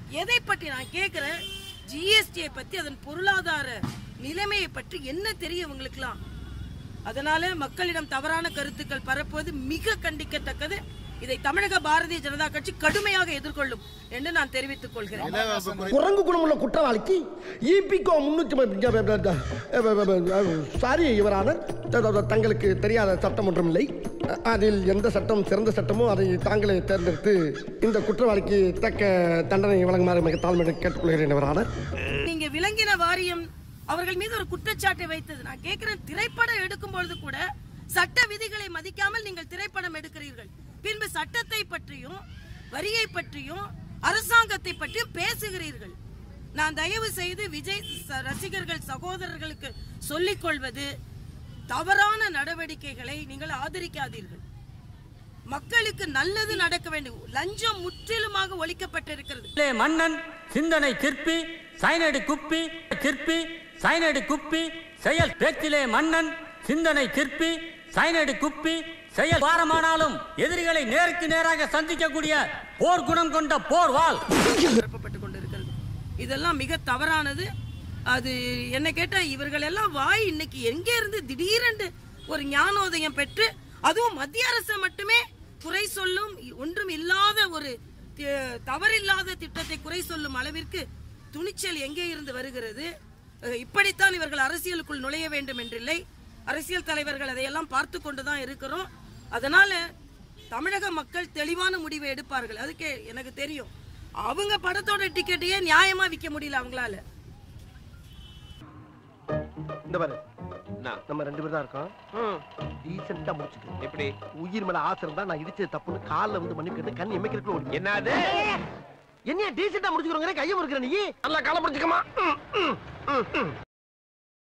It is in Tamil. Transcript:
எதை பற்றி நான் கேட்கிறேன் ஜிஎஸ்டியை பத்தி அதன் பொருளாதார நிலைமையை பற்றி என்ன தெரியும் இவங்களுக்குலாம் அதனால மக்களிடம் தவறான கருத்துக்கள் பரப்புவது மிக கண்டிக்கத்தக்கது இதை தமிழக பாரதிய ஜனதா கட்சி கடுமையாக எதிர்கொள்ளும் என்று நான் தெரிவித்துக் கொள்கிறேன் குரங்கு குணமுள்ள குற்றவாளிக்கு இபிகோ முன்னூற்றி சாரி இவரான தங்களுக்கு தெரியாத சட்டம் ஒன்றும் இல்லை அதில் எந்த சட்டம் சிறந்த சட்டமோ அதை தாங்களே தேர்ந்தெடுத்து இந்த குற்றவாளிக்கு தக்க தண்டனை வழங்குமாறு மிக தாழ்மையுடன் கேட்டுக்கொள்கிறேன் இவரான நீங்க விலங்கின வாரியம் அவர்கள் மீது ஒரு குற்றச்சாட்டை வைத்தது நான் கேட்கிறேன் திரைப்படம் எடுக்கும் பொழுது கூட சட்ட விதிகளை மதிக்காமல் நீங்கள் திரைப்படம் எடுக்கிறீர்கள் பின்பு சட்டத்தை பற்றியும் வரியை பற்றியும் அரசாங்கத்தை பற்றியும் பேசுகிறீர்கள் நான் தயவு செய்து விஜய் ச- ரசிகர்கள் சகோதரர்களுக்கு சொல்லிக் கொள்வது தவறான நடவடிக்கைகளை நீங்கள் ஆதரிக்காதீர்கள் மக்களுக்கு நல்லது நடக்க வேண்டும் லஞ்சம் முற்றிலுமாக ஒழிக்கப்பட்டிருக்கிறது பேச்சிலே மன்னன் சிந்தனை சிற்பி சைனடி குப்பி சிற்பி சைனடி குப்பி செயல் பேச்சிலே மன்னன் சிந்தனை சிற்பி சைனடி குப்பி செயல் பாரமானாலும் எதிரிகளை நேருக்கு நேராக சந்திக்கக்கூடிய போர் குணம் கொண்ட போர் வாள் பரப்பப்பட்டு கொண்டிருக்கிறது இதெல்லாம் மிக தவறானது அது என்ன கேட்டா இவர்கள் எல்லாம் வாய் இன்னைக்கு எங்கே இருந்து திடீரென்று ஒரு ஞானோதயம் பெற்று அதுவும் மத்திய அரசு மட்டுமே குறை சொல்லும் ஒன்றும் இல்லாத ஒரு தி- தவறில்லாத திட்டத்தை குறை சொல்லும் அளவிற்கு துணிச்சல் எங்கே இருந்து வருகிறது அஹ் இப்படித்தான் இவர்கள் அரசியலுக்குள் நுழைய வேண்டும் என்றில்லை அரசியல் தலைவர்கள் அதையெல்லாம் பார்த்து கொண்டுதான் இருக்கிறோம் அதனால தமிழக மக்கள் தெளிவான முடிவை எடுப்பார்கள் அதுக்கு எனக்கு தெரியும் அவங்க படத்தோட டிக்கெட்டையே நியாயமா விற்க முடியல அவங்களால இந்த பாரு நம்ம ரெண்டு பேரும் தான் இருக்கோம் டீசெண்டா முடிச்சுக்க எப்படி உயிர் மேல ஆசை இருந்தா நான் இடிச்சது தப்புன்னு கால்ல வந்து மன்னிப்பு கேட்டு கண் எமைக்கிறதுக்குள்ள ஓடி என்னது என்ன டீசெண்டா முடிச்சுக்கிறோங்க கையை முறுக்கிற நீ நல்லா காலை முடிச்சுக்கமா